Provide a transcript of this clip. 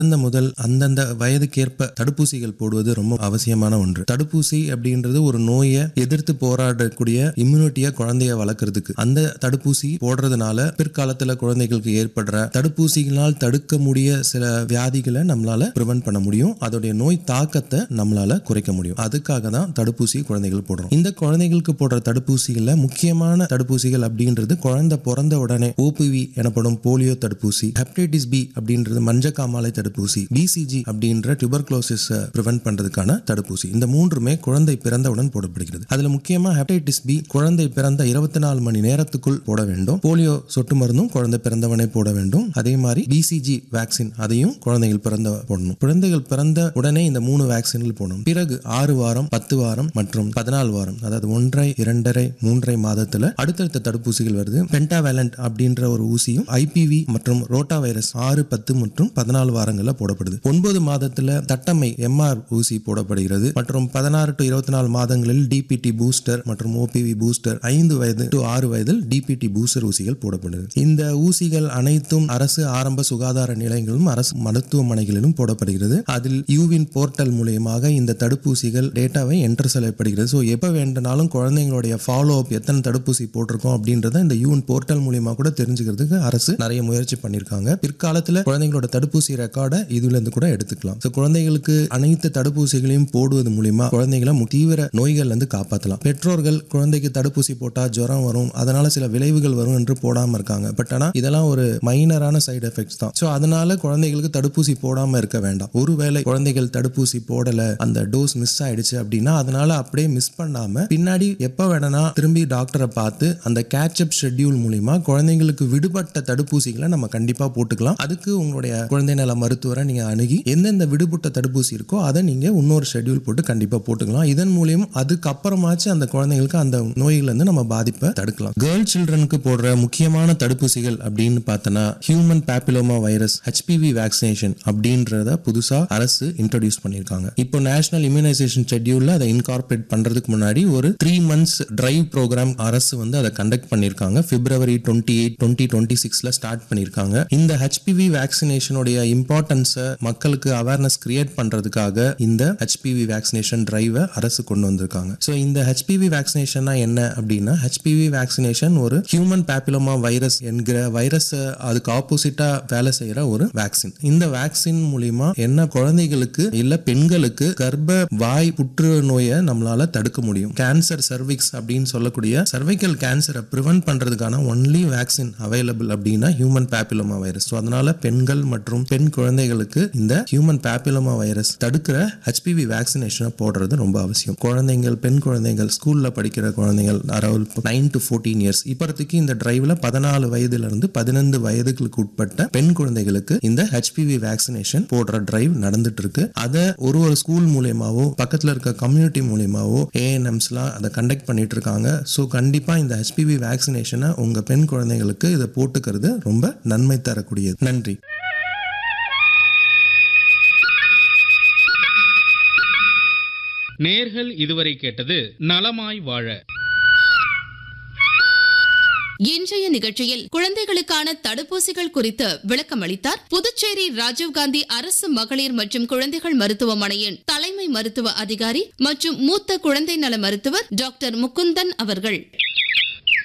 பிறந்த முதல் அந்தந்த வயதுக்கேற்ப தடுப்பூசிகள் போடுவது ரொம்ப அவசியமான ஒன்று தடுப்பூசி அப்படின்றது ஒரு நோயை எதிர்த்து போராடக்கூடிய இம்யூனிட்டியா குழந்தைய வளர்க்கறதுக்கு அந்த தடுப்பூசி போடுறதுனால பிற்காலத்துல குழந்தைகளுக்கு ஏற்படுற தடுப்பூசிகளால் தடுக்க முடிய சில வியாதிகளை நம்மளால ப்ரிவென்ட் பண்ண முடியும் அதோடைய நோய் தாக்கத்தை நம்மளால குறைக்க முடியும் அதுக்காக தான் தடுப்பூசி குழந்தைகள் போடுறோம் இந்த குழந்தைகளுக்கு போடுற தடுப்பூசிகள்ல முக்கியமான தடுப்பூசிகள் அப்படின்றது குழந்தை பிறந்த உடனே ஓபிவி எனப்படும் போலியோ தடுப்பூசி ஹெப்படைட்டிஸ் பி அப்படின்றது மஞ்சக்காமாலை தடுப்பூசி பிசிஜி அப்படின்ற டியூபர்குலோசிஸ் ப்ரிவென்ட் பண்றதுக்கான தடுப்பூசி இந்த மூன்றுமே குழந்தை பிறந்தவுடன் போடப்படுகிறது அதுல முக்கியமா ஹெப்படைட்டிஸ் பி குழந்தை பிறந்த இருபத்தி நாலு மணி நேரத்துக்குள் போட வேண்டும் போலியோ சொட்டு மருந்தும் குழந்தை பிறந்தவனே போட வேண்டும் அதே மாதிரி பிசிஜி வேக்சின் அதையும் குழந்தைகள் பிறந்த போடணும் குழந்தைகள் பிறந்த உடனே இந்த மூணு வேக்சின்கள் போடணும் பிறகு ஆறு வாரம் பத்து வாரம் மற்றும் பதினாலு வாரம் அதாவது ஒன்றை இரண்டரை மூன்றரை மாதத்துல அடுத்தடுத்த தடுப்பூசிகள் வருது பென்டாவேலண்ட் அப்படின்ற ஒரு ஊசியும் ஐபிவி மற்றும் ரோட்டா வைரஸ் ஆறு பத்து மற்றும் பதினாலு வாரங்கள்ல போடப்படுது ஒன்பது மாதத்துல தட்டம்மை எம்ஆர் ஊசி போடப்படுகிறது மற்றும் பதினாறு டு இருபத்தி நாலு மாதங்களில் டிபிடி பூஸ்டர் மற்றும் ஓபிவி பூஸ்டர் ஐந்து வயது டு ஆறு வயதில் டிபிடி பூஸ்டர் ஊசிகள் போடப்படுது இந்த ஊசிகள் அனைத்தும் அரசு ஆரம்ப சுகாதார நிலையங்களிலும் அரசு மருத்துவமனைகளிலும் போடப்படுகிறது அதில் யூவின் போர்ட்டல் மூலியமாக இந்த தடுப்பூசிகள் டேட்டாவை என்டர் செய்யப்படுகிறது ஸோ எப்போ வேண்டுனாலும் குழந்தைங்களுடைய ஃபாலோ அப் எத்தனை தடுப்பூசி போட்டிருக்கோம் அப்படின்றத இந்த யூன் போர்ட்டல் மூலியமா கூட தெரிஞ்சுக்கிறதுக்கு அரசு நிறைய முயற்சி பண்ணியிருக்காங்க பிற்காலத்தில் குழந்தைங்களோட தடுப்பூசி ரெக்கார்டை இதுல இருந்து கூட எடுத்துக்கலாம் ஸோ குழந்தைகளுக்கு அனைத்து தடுப்பூசிகளையும் போடுவது மூலியமா குழந்தைகளை மு- தீவிர நோய்கள்ல இருந்து காப்பாற்றலாம் பெற்றோர்கள் குழந்தைக்கு தடுப்பூசி போட்டா ஜுரம் வரும் அதனால சில விளைவுகள் வரும் என்று போடாம இருக்காங்க பட் ஆனா இதெல்லாம் ஒரு மைனரான சைடு எஃபெக்ட்ஸ் தான் ஸோ அதனால குழந்தைகளுக்கு தடுப்பூசி போடாம இருக்க வேண்டாம் ஒருவேளை குழந்தைகள் தடுப்பூசி போடல அந்த டோஸ் மிஸ் ஆயிடுச்சு அப்படின்னா அதனால அப்படியே மிஸ் பண்ணாம பின்னாடி எப்ப வேணா திரும்பி டாக்டரை பார்த்து அந்த கேட்சப் ஷெட்யூல் மூலியமா குழந்தைங்களுக்கு விடுபட்ட தடுப்பூசிகளை நம்ம கண்டிப்பா போட்டுக்கலாம் அதுக்கு உங்களுடைய குழந்தை நல மருத்துவரை நீங்க அணுகி எந்தெந்த விடுபட்ட தடுப்பூசி இருக்கோ அதை நீங்க இன்னொரு ஷெட்யூல் போட்டு கண்டிப்பா போட்டுக்கலாம் இதன் மூலியம் அதுக்கப்புறமாச்சு அந்த குழந்தைங்களுக்கு அந்த நோய்கள் இருந்து நம்ம பாதிப்பை தடுக்கலாம் கேர்ள் சில்ட்ரனுக்கு போடுற முக்கியமான தடுப்பூசிகள் அப்படின்னு பார்த்தோன்னா human papilloma virus HPV vaccination அப்படின்றத புதுசா அரசு இன்ட்ரடியூஸ் பண்ணியிருக்காங்க இப்போ நேஷனல் இம்யூனைசேஷன் ஷெட்யூல்ல அதை இன்கார்பரேட் பண்றதுக்கு முன்னாடி ஒரு த்ரீ மந்த்ஸ் டிரைவ் ப்ரோக்ராம் அரசு வந்து அதை கண்டக்ட் பண்ணியிருக்காங்க February twenty eight twenty twenty சிக்ஸ்ல ஸ்டார்ட் பண்ணியிருக்காங்க இந்த ஹெச்பிவி வேக்சினேஷனுடைய இம்பார்ட்டன்ஸை மக்களுக்கு அவேர்னஸ் கிரியேட் பண்றதுக்காக இந்த ஹெச்பிவி வேக்சினேஷன் டிரைவை அரசு கொண்டு வந்திருக்காங்க ஸோ இந்த ஹெச்பிவி வேக்சினேஷன்னா என்ன அப்படின்னா ஹெச்பிவி வேக்சினேஷன் ஒரு ஹியூமன் பேப்பிலோமா வைரஸ் என்கிற வைரஸ் அதுக்கு ஆப்போசிட்டா வேலை செய்யற ஒரு வேக்சின் இந்த வேக்சின் மூலியமா என்ன குழந்தைகளுக்கு இல்ல பெண்களுக்கு கர்ப்ப வாய் புற்றுநோயை நம்மளால தடுக்க முடியும் கேன்சர் சர்விக்ஸ் அப்படின்னு சொல்லக்கூடிய சர்வைக்கல் கேன்சரை ப்ரிவென்ட் பண்றதுக்கான ஒன்லி வேக்சின் அவைலபிள் அப்படின்னா ஹியூமன் பேப்பிலோமா வைரஸ் ஸோ அதனால பெண்கள் மற்றும் பெண் குழந்தைகளுக்கு இந்த ஹியூமன் பேப்பிலோமா வைரஸ் தடுக்கிற ஹெச்பிவி வேக்சினேஷனை போடுறது ரொம்ப அவசியம் குழந்தைகள் பெண் குழந்தைகள் ஸ்கூல்ல படிக்கிற குழந்தைகள் around nine to fourteen years இப்போதைக்கு இந்த டிரைவ்ல பதினாலு வயதுல இருந்து பதினைந்து வயதுகளுக்கு உட்பட்ட பெண் குழந்தைகளுக்கு இந்த ஹெச்பிவி வேக்சினேஷன் போடுற டிரைவ் நடந்துட்டு இருக்கு அதை ஒரு ஒரு ஸ்கூல் மூலியமாவோ பக்கத்துல இருக்க கம்யூனிட்டி மூலியமாவோ ஏஎன்எம்ஸ்லாம் அதை கண்டக்ட் பண்ணிட்டு இருக்காங்க ஸோ கண்டிப்பா இந்த ஹெச்பிவி வேக்சினேஷனை உங்க பெண் குழந்தைகளுக்கு இதை போட்டுக்கிறது ரொம்ப நன்மை தரக்கூடியது நன்றி நேர்கள் இதுவரை கேட்டது நலமாய் வாழ இன்றைய நிகழ்ச்சியில் குழந்தைகளுக்கான தடுப்பூசிகள் குறித்து விளக்கம் அளித்தார் புதுச்சேரி ராஜீவ்காந்தி அரசு மகளிர் மற்றும் குழந்தைகள் மருத்துவமனையின் தலைமை மருத்துவ அதிகாரி மற்றும் மூத்த குழந்தை நல மருத்துவர் டாக்டர் முகுந்தன் அவர்கள்